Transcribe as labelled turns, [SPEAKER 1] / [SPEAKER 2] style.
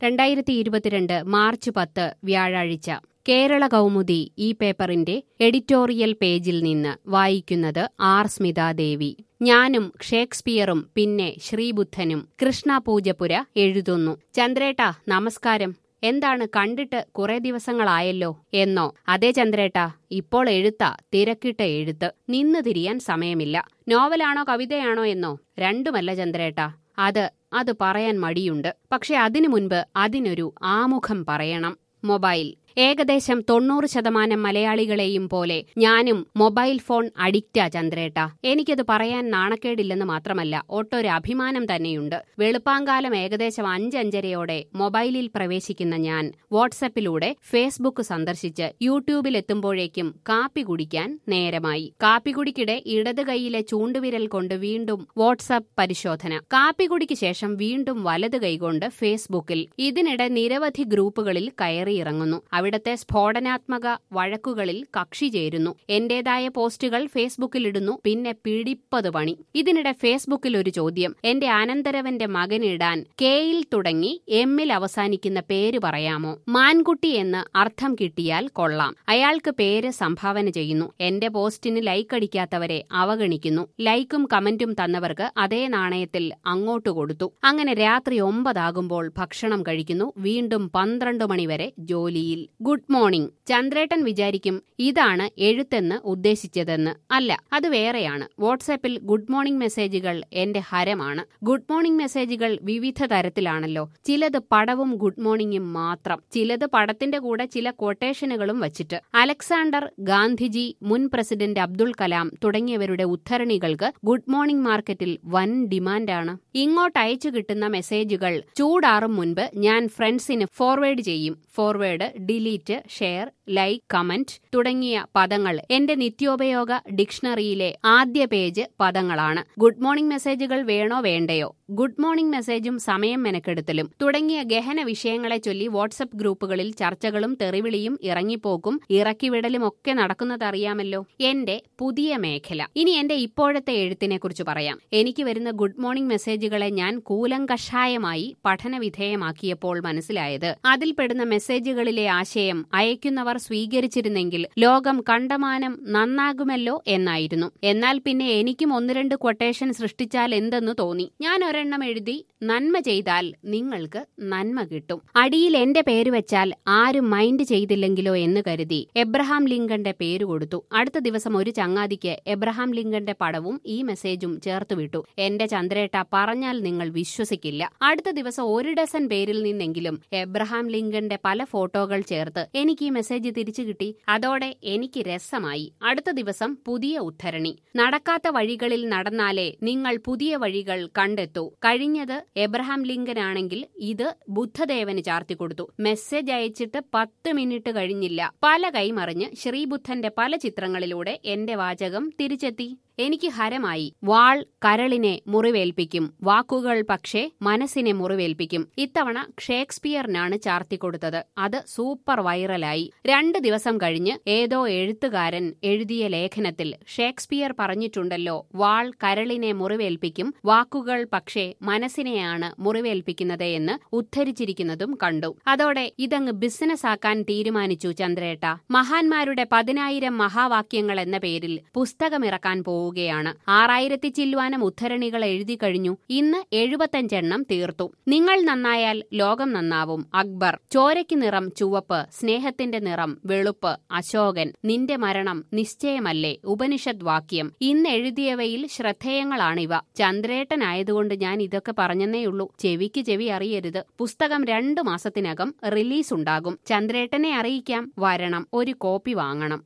[SPEAKER 1] രണ്ടായിരത്തി ഇരുപത്തിരണ്ട് മാർച്ച് പത്ത് വ്യാഴാഴ്ച കേരള കൗമുദി ഈ പേപ്പറിന്റെ എഡിറ്റോറിയൽ പേജിൽ നിന്ന് വായിക്കുന്നത് ആർ സ്മിതാദേവി ഞാനും ഷേക്സ്പിയറും പിന്നെ ശ്രീബുദ്ധനും കൃഷ്ണ പൂജപ്പുര എഴുതുന്നു ചന്ദ്രേട്ട നമസ്കാരം എന്താണ് കണ്ടിട്ട് കുറെ ദിവസങ്ങളായല്ലോ എന്നോ അതെ ചന്ദ്രേട്ട ഇപ്പോൾ എഴുത്താ തിരക്കിട്ട എഴുത്ത് നിന്ന് തിരിയാൻ സമയമില്ല നോവലാണോ കവിതയാണോ എന്നോ രണ്ടുമല്ല ചന്ദ്രേട്ട അത് അത് പറയാൻ മടിയുണ്ട് പക്ഷെ അതിനു മുൻപ് അതിനൊരു ആമുഖം പറയണം മൊബൈൽ ഏകദേശം തൊണ്ണൂറ് ശതമാനം മലയാളികളെയും പോലെ ഞാനും മൊബൈൽ ഫോൺ അഡിക്റ്റാ ചന്ദ്രേട്ട എനിക്കത് പറയാൻ നാണക്കേടില്ലെന്ന് മാത്രമല്ല ഒട്ടൊരു അഭിമാനം തന്നെയുണ്ട് വെളുപ്പാങ്കാലം ഏകദേശം അഞ്ചഞ്ചരയോടെ മൊബൈലിൽ പ്രവേശിക്കുന്ന ഞാൻ വാട്സപ്പിലൂടെ ഫേസ്ബുക്ക് സന്ദർശിച്ച് യൂട്യൂബിൽ എത്തുമ്പോഴേക്കും കാപ്പി കുടിക്കാൻ നേരമായി കാപ്പികുടിക്കിടെ ഇടത് കൈയിലെ ചൂണ്ടുവിരൽ കൊണ്ട് വീണ്ടും വാട്സപ്പ് പരിശോധന കാപ്പികുടിക്ക് ശേഷം വീണ്ടും വലത് കൈകൊണ്ട് ഫേസ്ബുക്കിൽ ഇതിനിടെ നിരവധി ഗ്രൂപ്പുകളിൽ കയറിയിറങ്ങുന്നു അവിടത്തെ സ്ഫോടനാത്മക വഴക്കുകളിൽ കക്ഷി ചേരുന്നു എന്റേതായ പോസ്റ്റുകൾ ഫേസ്ബുക്കിലിടുന്നു പിന്നെ പിടിപ്പത് പണി ഇതിനിടെ ഫേസ്ബുക്കിൽ ഒരു ചോദ്യം എന്റെ അനന്തരവന്റെ മകനിടാൻ കെയിൽ തുടങ്ങി എമ്മിൽ അവസാനിക്കുന്ന പേര് പറയാമോ മാൻകുട്ടി എന്ന് അർത്ഥം കിട്ടിയാൽ കൊള്ളാം അയാൾക്ക് പേര് സംഭാവന ചെയ്യുന്നു എന്റെ പോസ്റ്റിന് ലൈക്ക് അടിക്കാത്തവരെ അവഗണിക്കുന്നു ലൈക്കും കമന്റും തന്നവർക്ക് അതേ നാണയത്തിൽ അങ്ങോട്ട് കൊടുത്തു അങ്ങനെ രാത്രി ഒമ്പതാകുമ്പോൾ ഭക്ഷണം കഴിക്കുന്നു വീണ്ടും പന്ത്രണ്ട് മണിവരെ ജോലിയിൽ ഗുഡ് മോർണിംഗ് ചന്ദ്രേട്ടൻ വിചാരിക്കും ഇതാണ് എഴുത്തെന്ന് ഉദ്ദേശിച്ചതെന്ന് അല്ല അത് വേറെയാണ് വാട്സാപ്പിൽ ഗുഡ് മോർണിംഗ് മെസ്സേജുകൾ എന്റെ ഹരമാണ് ഗുഡ് മോർണിംഗ് മെസ്സേജുകൾ വിവിധ തരത്തിലാണല്ലോ ചിലത് പടവും ഗുഡ് മോർണിംഗും മാത്രം ചിലത് പടത്തിന്റെ കൂടെ ചില കൊട്ടേഷനുകളും വച്ചിട്ട് അലക്സാണ്ടർ ഗാന്ധിജി മുൻ പ്രസിഡന്റ് അബ്ദുൾ കലാം തുടങ്ങിയവരുടെ ഉദ്ധരണികൾക്ക് ഗുഡ് മോർണിംഗ് മാർക്കറ്റിൽ വൻ ഡിമാൻഡാണ് ഇങ്ങോട്ട് അയച്ചു കിട്ടുന്ന മെസ്സേജുകൾ ചൂടാറും മുൻപ് ഞാൻ ഫ്രണ്ട്സിന് ഫോർവേഡ് ചെയ്യും forward delete share like comment തുടങ്ങിയ പദങ്ങൾ എന്റെ നിത്യോപയോഗ ഡിക്ഷണറിയിലെ ആദ്യ പേജ് പദങ്ങളാണ് ഗുഡ് മോർണിംഗ് മെസ്സേജുകൾ വേണോ വേണ്ടയോ ഗുഡ് മോർണിംഗ് മെസ്സേജും സമയം മെനക്കെടുത്തലും തുടങ്ങിയ ഗഹന വിഷയങ്ങളെ ചൊല്ലി വാട്സപ്പ് ഗ്രൂപ്പുകളിൽ ചർച്ചകളും തെറിവിളിയും ഇറങ്ങിപ്പോക്കും ഇറക്കിവിടലും ഒക്കെ നടക്കുന്നതറിയാമല്ലോ എന്റെ പുതിയ മേഖല ഇനി എന്റെ ഇപ്പോഴത്തെ എഴുത്തിനെ കുറിച്ച് പറയാം എനിക്ക് വരുന്ന ഗുഡ് മോർണിംഗ് മെസ്സേജുകളെ ഞാൻ കൂലങ്കഷായമായി പഠന വിധേയമാക്കിയപ്പോൾ മനസ്സിലായത് അതിൽപ്പെടുന്ന മെസ്സേജുകളിലെ ആശയം അയക്കുന്നവർ സ്വീകരിച്ചിരുന്നെങ്കിൽ ലോകം കണ്ടമാനം നന്നാകുമല്ലോ എന്നായിരുന്നു എന്നാൽ പിന്നെ എനിക്കും ഒന്ന് രണ്ട് കൊട്ടേഷൻ സൃഷ്ടിച്ചാൽ എന്തെന്ന് തോന്നി ഞാൻ ഒരെണ്ണം എഴുതി നന്മ ചെയ്താൽ നിങ്ങൾക്ക് നന്മ കിട്ടും അടിയിൽ എന്റെ പേര് വെച്ചാൽ ആരും മൈൻഡ് ചെയ്തില്ലെങ്കിലോ എന്ന് കരുതി എബ്രഹാം ലിങ്കന്റെ പേര് കൊടുത്തു അടുത്ത ദിവസം ഒരു ചങ്ങാതിക്ക് എബ്രഹാം ലിങ്കന്റെ പടവും ഈ മെസ്സേജും ചേർത്ത് വിട്ടു എന്റെ ചന്ദ്രേട്ട പറഞ്ഞാൽ നിങ്ങൾ വിശ്വസിക്കില്ല അടുത്ത ദിവസം ഒരു ഡസൻ പേരിൽ നിന്നെങ്കിലും എബ്രഹാം ലിങ്കന്റെ പല ഫോട്ടോകൾ ചേർത്ത് എനിക്ക് ഈ മെസ്സേജ് തിരിച്ചു കിട്ടി അതോടെ എനിക്ക് രസമായി അടുത്ത ദിവസം പുതിയ ഉദ്ധരണി നടക്കാത്ത വഴികളിൽ നടന്നാലേ നിങ്ങൾ പുതിയ വഴികൾ കണ്ടെത്തൂ കഴിഞ്ഞത് എബ്രഹാം ലിങ്കൻ ആണെങ്കിൽ ഇത് ബുദ്ധദേവന് ചാർത്തിക്കൊടുത്തു മെസ്സേജ് അയച്ചിട്ട് പത്ത് മിനിറ്റ് കഴിഞ്ഞില്ല പല കൈമറിഞ്ഞ് ശ്രീബുദ്ധന്റെ പല ചിത്രങ്ങളിലൂടെ എന്റെ വാചകം തിരിച്ചെത്തി എനിക്ക് ഹരമായി വാൾ കരളിനെ മുറിവേൽപ്പിക്കും വാക്കുകൾ പക്ഷേ മനസ്സിനെ മുറിവേൽപ്പിക്കും ഇത്തവണ ഷേക്സ്പിയറിനാണ് ചാർത്തിക്കൊടുത്തത് അത് സൂപ്പർ വൈറലായി രണ്ട് ദിവസം കഴിഞ്ഞ് ഏതോ എഴുത്തുകാരൻ എഴുതിയ ലേഖനത്തിൽ ഷേക്സ്പിയർ പറഞ്ഞിട്ടുണ്ടല്ലോ വാൾ കരളിനെ മുറിവേൽപ്പിക്കും വാക്കുകൾ പക്ഷേ മനസ്സിനെയാണ് മുറിവേൽപ്പിക്കുന്നത് എന്ന് ഉദ്ധരിച്ചിരിക്കുന്നതും കണ്ടു അതോടെ ഇതങ്ങ് ബിസിനസ് ആക്കാൻ തീരുമാനിച്ചു ചന്ദ്രേട്ട മഹാന്മാരുടെ പതിനായിരം മഹാവാക്യങ്ങൾ എന്ന പേരിൽ പുസ്തകമിറക്കാൻ പോവുകയാണ് ആറായിരത്തി ചില്ലുവാനം ഉദ്ധരണികൾ എഴുതി കഴിഞ്ഞു ഇന്ന് എഴുപത്തഞ്ചെണ്ണം തീർത്തു നിങ്ങൾ നന്നായാൽ ലോകം നന്നാവും അക്ബർ ചോരയ്ക്ക് നിറം ചുവപ്പ് സ്നേഹത്തിന്റെ നിറം വെളുപ്പ് അശോകൻ നിന്റെ മരണം നിശ്ചയമല്ലേ ഉപനിഷത് വാക്യം ഇന്ന് എഴുതിയവയിൽ ശ്രദ്ധേയങ്ങളാണിവ ചന്ദ്രേട്ടനായതുകൊണ്ട് ഞാൻ ഇതൊക്കെ പറഞ്ഞെന്നേയുള്ളൂ ചെവിക്ക് ചെവി അറിയരുത് പുസ്തകം രണ്ടു മാസത്തിനകം റിലീസ് ഉണ്ടാകും ചന്ദ്രേട്ടനെ അറിയിക്കാം വരണം ഒരു കോപ്പി വാങ്ങണം